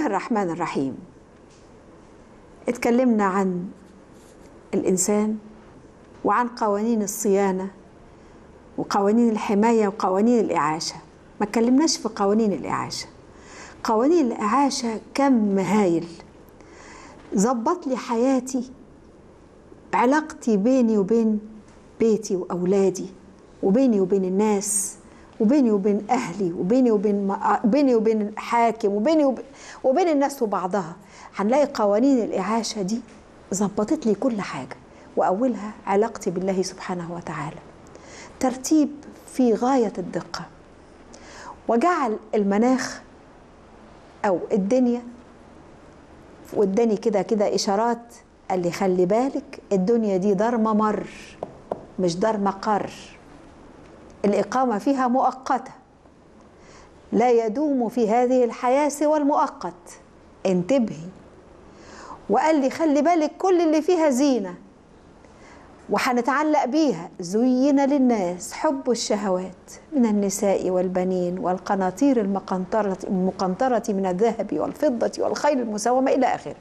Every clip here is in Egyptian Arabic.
الرحمن الرحيم اتكلمنا عن الإنسان وعن قوانين الصيانة وقوانين الحماية وقوانين الإعاشة ما اتكلمناش في قوانين الإعاشة قوانين الإعاشة كم هايل ظبط لي حياتي علاقتي بيني وبين بيتي وأولادي وبيني وبين الناس وبيني وبين أهلي وبيني وبين بيني وبين الحاكم وبيني وبين, وبين الناس وبعضها هنلاقي قوانين الإعاشة دي ظبطت لي كل حاجة وأولها علاقتي بالله سبحانه وتعالى ترتيب في غاية الدقة وجعل المناخ أو الدنيا واداني كده كده إشارات قال لي خلي بالك الدنيا دي دار ممر مش دار مقر الإقامة فيها مؤقتة لا يدوم في هذه الحياة سوى المؤقت انتبهي وقال لي خلي بالك كل اللي فيها زينة وحنتعلق بيها زين للناس حب الشهوات من النساء والبنين والقناطير المقنطرة, المقنطرة من الذهب والفضة والخيل المسومة إلى آخره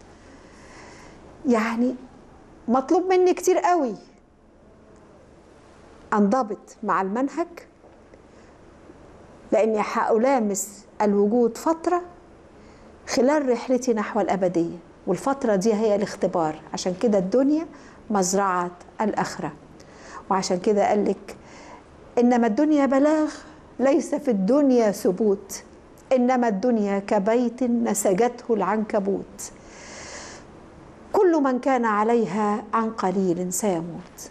يعني مطلوب مني كتير قوي انضبط مع المنهج لاني هألامس الوجود فتره خلال رحلتي نحو الابديه والفتره دي هي الاختبار عشان كده الدنيا مزرعه الاخره وعشان كده قال لك انما الدنيا بلاغ ليس في الدنيا ثبوت انما الدنيا كبيت نسجته العنكبوت كل من كان عليها عن قليل سيموت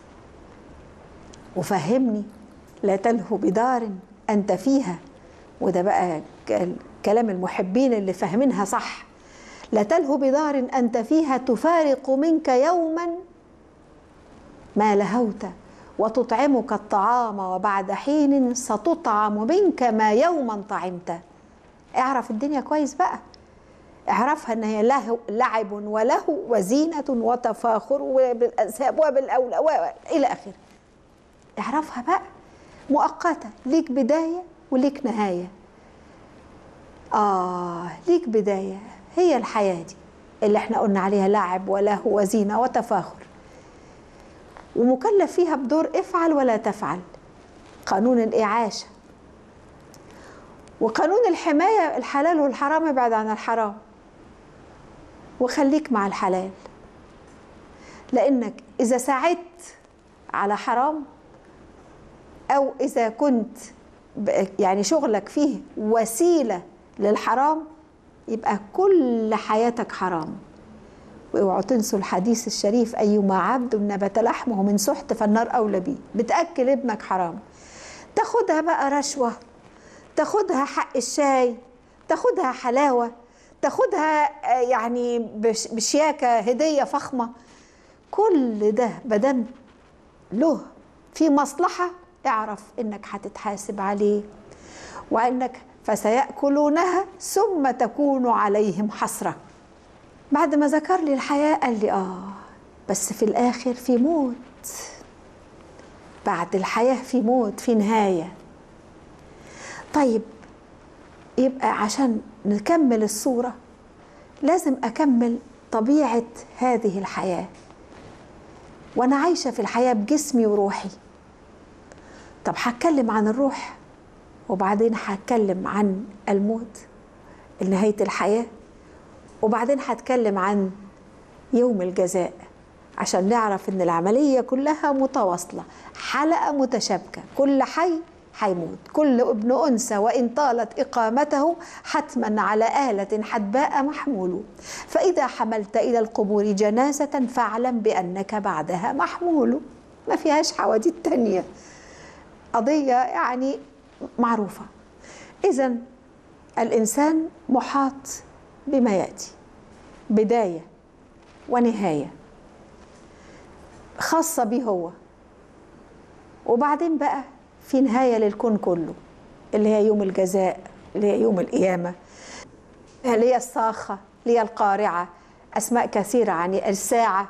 وفهمني لا تلهو بدار انت فيها وده بقى كلام المحبين اللي فاهمينها صح لا تلهو بدار انت فيها تفارق منك يوما ما لهوت وتطعمك الطعام وبعد حين ستطعم منك ما يوما طعمت اعرف الدنيا كويس بقى اعرفها ان هي له لعب وله وزينه وتفاخر وبالانساب وبالاولى الى اخره اعرفها بقى مؤقتة ليك بداية وليك نهاية آه ليك بداية هي الحياة دي اللي احنا قلنا عليها لعب وله وزينة وتفاخر ومكلف فيها بدور افعل ولا تفعل قانون الإعاشة وقانون الحماية الحلال والحرام ابعد عن الحرام وخليك مع الحلال لأنك إذا سعدت على حرام او اذا كنت يعني شغلك فيه وسيله للحرام يبقى كل حياتك حرام واوعوا تنسوا الحديث الشريف ايما عبد نبت لحمه من سحت فالنار اولى بيه بتاكل ابنك حرام تاخدها بقى رشوه تاخدها حق الشاي تاخدها حلاوه تاخدها يعني بشياكه هديه فخمه كل ده بدم له في مصلحه اعرف انك هتتحاسب عليه وانك فسيأكلونها ثم تكون عليهم حسرة بعد ما ذكر لي الحياة قال لي آه بس في الآخر في موت بعد الحياة في موت في نهاية طيب يبقى عشان نكمل الصورة لازم أكمل طبيعة هذه الحياة وأنا عايشة في الحياة بجسمي وروحي طب هتكلم عن الروح وبعدين هتكلم عن الموت نهاية الحياة وبعدين هتكلم عن يوم الجزاء عشان نعرف ان العملية كلها متواصلة حلقة متشابكة كل حي هيموت كل ابن أنثى وإن طالت إقامته حتما على آلة حدباء محمول فإذا حملت إلى القبور جنازة فاعلم بأنك بعدها محمول ما فيهاش حواديت تانية قضية يعني معروفة إذا الإنسان محاط بما يأتي بداية ونهاية خاصة به هو وبعدين بقى في نهاية للكون كله اللي هي يوم الجزاء اللي هي يوم القيامة اللي هي الصاخة اللي هي القارعة أسماء كثيرة عن الساعة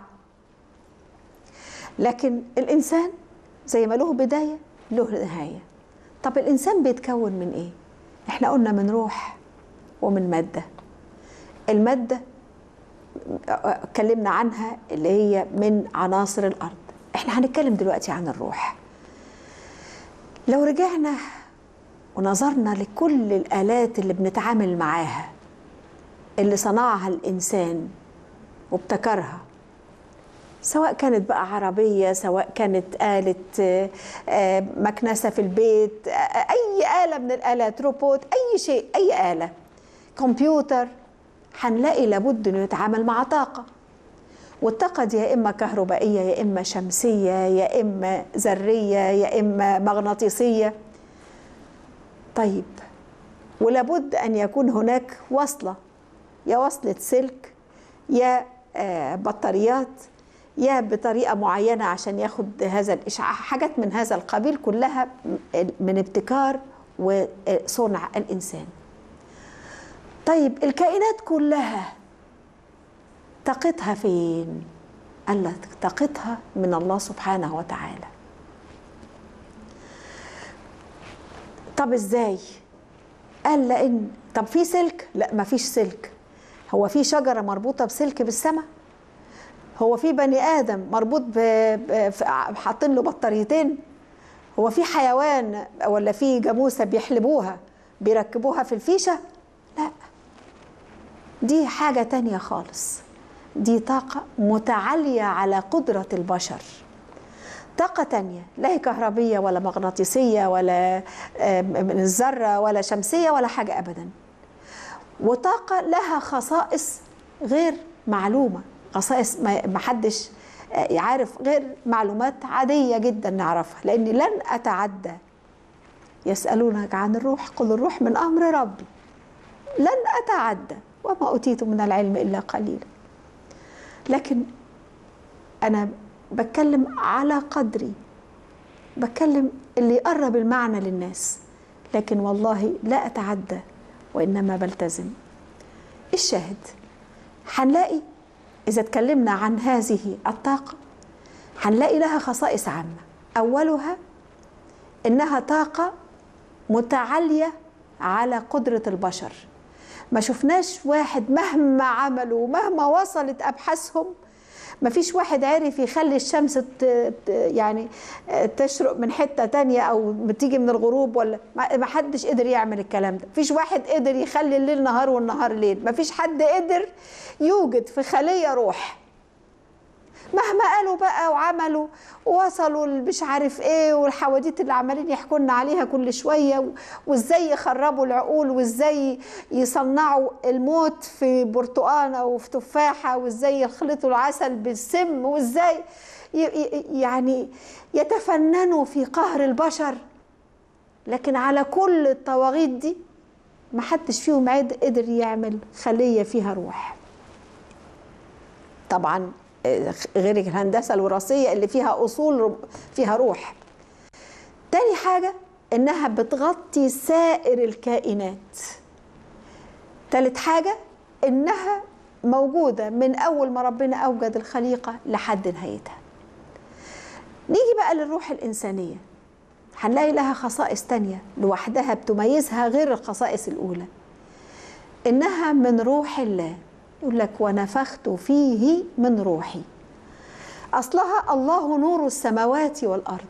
لكن الإنسان زي ما له بداية له نهاية طب الإنسان بيتكون من إيه؟ إحنا قلنا من روح ومن مادة المادة اتكلمنا عنها اللي هي من عناصر الأرض احنا هنتكلم دلوقتي عن الروح لو رجعنا ونظرنا لكل الآلات اللي بنتعامل معاها اللي صنعها الإنسان وابتكرها سواء كانت بقى عربية سواء كانت آلة مكنسة في البيت أي آلة من الآلات روبوت أي شيء أي آلة كمبيوتر هنلاقي لابد انه يتعامل مع طاقة والطاقة دي يا إما كهربائية يا إما شمسية يا إما ذرية يا إما مغناطيسية طيب ولابد أن يكون هناك وصلة يا وصلة سلك يا بطاريات يا بطريقة معينة عشان ياخد هذا الإشعاع حاجات من هذا القبيل كلها من ابتكار وصنع الإنسان طيب الكائنات كلها طاقتها فين قال لك طاقتها من الله سبحانه وتعالى طب ازاي قال لان طب في سلك لا ما فيش سلك هو في شجره مربوطه بسلك بالسماء هو في بني ادم مربوط ب... ب... حاطين له بطاريتين هو في حيوان ولا في جاموسه بيحلبوها بيركبوها في الفيشه لا دي حاجة تانية خالص دي طاقة متعالية على قدرة البشر طاقة تانية لا هي كهربية ولا مغناطيسية ولا من الذرة ولا شمسية ولا حاجة أبدا وطاقة لها خصائص غير معلومة خصائص ما حدش يعرف غير معلومات عادية جدا نعرفها لأن لن أتعدى يسألونك عن الروح قل الروح من أمر ربي لن أتعدى وما أوتيت من العلم إلا قليلا لكن أنا بتكلم على قدري بتكلم اللي يقرب المعنى للناس لكن والله لا أتعدى وإنما بلتزم الشاهد هنلاقي إذا اتكلمنا عن هذه الطاقة هنلاقي لها خصائص عامة أولها إنها طاقة متعالية على قدرة البشر ما شفناش واحد مهما عملوا مهما وصلت ابحاثهم ما فيش واحد عرف يخلي الشمس يعني تشرق من حتة تانية أو بتيجي من الغروب ولا ما حدش قدر يعمل الكلام ده فيش واحد قدر يخلي الليل نهار والنهار ليل ما فيش حد قدر يوجد في خلية روح مهما قالوا بقى وعملوا ووصلوا مش عارف ايه والحواديت اللي عمالين يحكوا لنا عليها كل شويه وازاي يخربوا العقول وازاي يصنعوا الموت في برتقانه وفي تفاحه وازاي يخلطوا العسل بالسم وازاي يعني يتفننوا في قهر البشر لكن على كل الطواغيت دي ما حدش فيهم عاد قدر يعمل خليه فيها روح طبعا غير الهندسة الوراثية اللي فيها أصول فيها روح تاني حاجة إنها بتغطي سائر الكائنات تالت حاجة إنها موجودة من أول ما ربنا أوجد الخليقة لحد نهايتها نيجي بقى للروح الإنسانية هنلاقي لها خصائص تانية لوحدها بتميزها غير الخصائص الأولى إنها من روح الله يقول لك ونفخت فيه من روحي اصلها الله نور السماوات والارض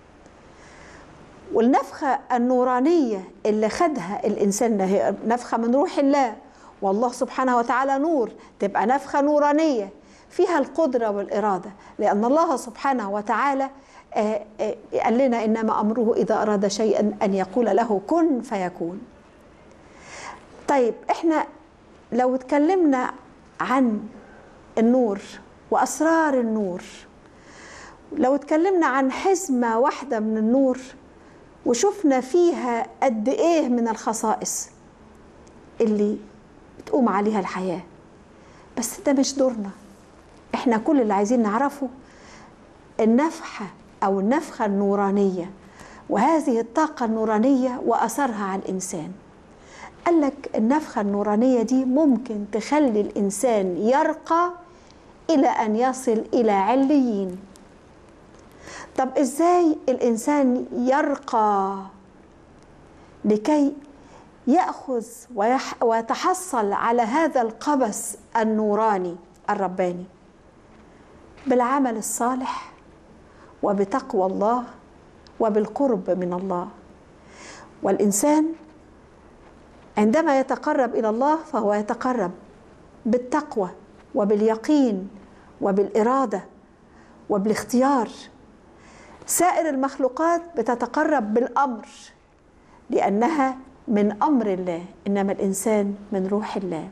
والنفخه النورانيه اللي خدها الانسان هي نفخه من روح الله والله سبحانه وتعالى نور تبقى نفخه نورانيه فيها القدره والاراده لان الله سبحانه وتعالى قال لنا انما امره اذا اراد شيئا ان يقول له كن فيكون طيب احنا لو اتكلمنا عن النور واسرار النور لو اتكلمنا عن حزمه واحده من النور وشفنا فيها قد ايه من الخصائص اللي بتقوم عليها الحياه بس ده مش دورنا احنا كل اللي عايزين نعرفه النفحه او النفخه النورانيه وهذه الطاقه النورانيه واثرها على الانسان قال لك النفخة النورانية دي ممكن تخلي الإنسان يرقى إلى أن يصل إلى عليين طب إزاي الإنسان يرقى لكي ياخذ ويح ويتحصل على هذا القبس النوراني الرباني بالعمل الصالح وبتقوى الله وبالقرب من الله والانسان عندما يتقرب الى الله فهو يتقرب بالتقوى وباليقين وبالاراده وبالاختيار سائر المخلوقات بتتقرب بالامر لانها من امر الله انما الانسان من روح الله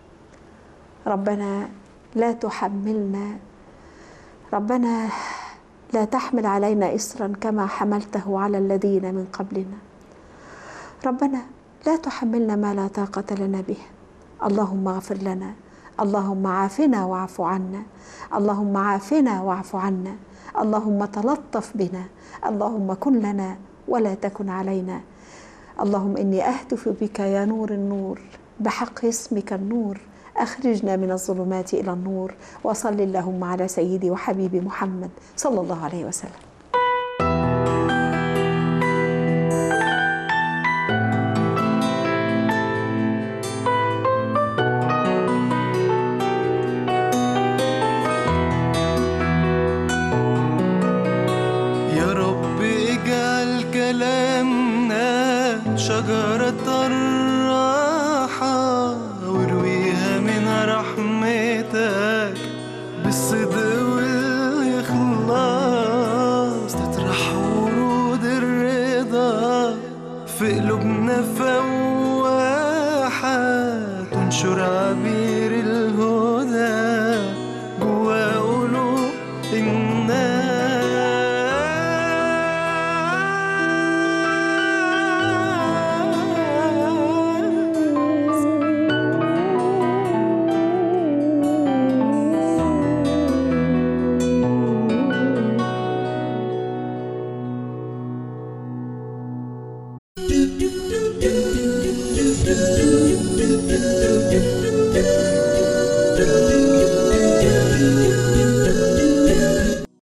ربنا لا تحملنا ربنا لا تحمل علينا اسرا كما حملته على الذين من قبلنا ربنا لا تحملنا ما لا طاقه لنا به اللهم اغفر لنا اللهم عافنا واعف عنا اللهم عافنا واعف عنا اللهم تلطف بنا اللهم كن لنا ولا تكن علينا اللهم اني اهتف بك يا نور النور بحق اسمك النور اخرجنا من الظلمات الى النور وصل اللهم على سيدي وحبيبي محمد صلى الله عليه وسلم يا رب اجعل كلامنا شجرة الراحة وارويها من رحمتك بالصدق والإخلاص تطرح ورود الرضا في قلوبنا فواحة تنشر عبيد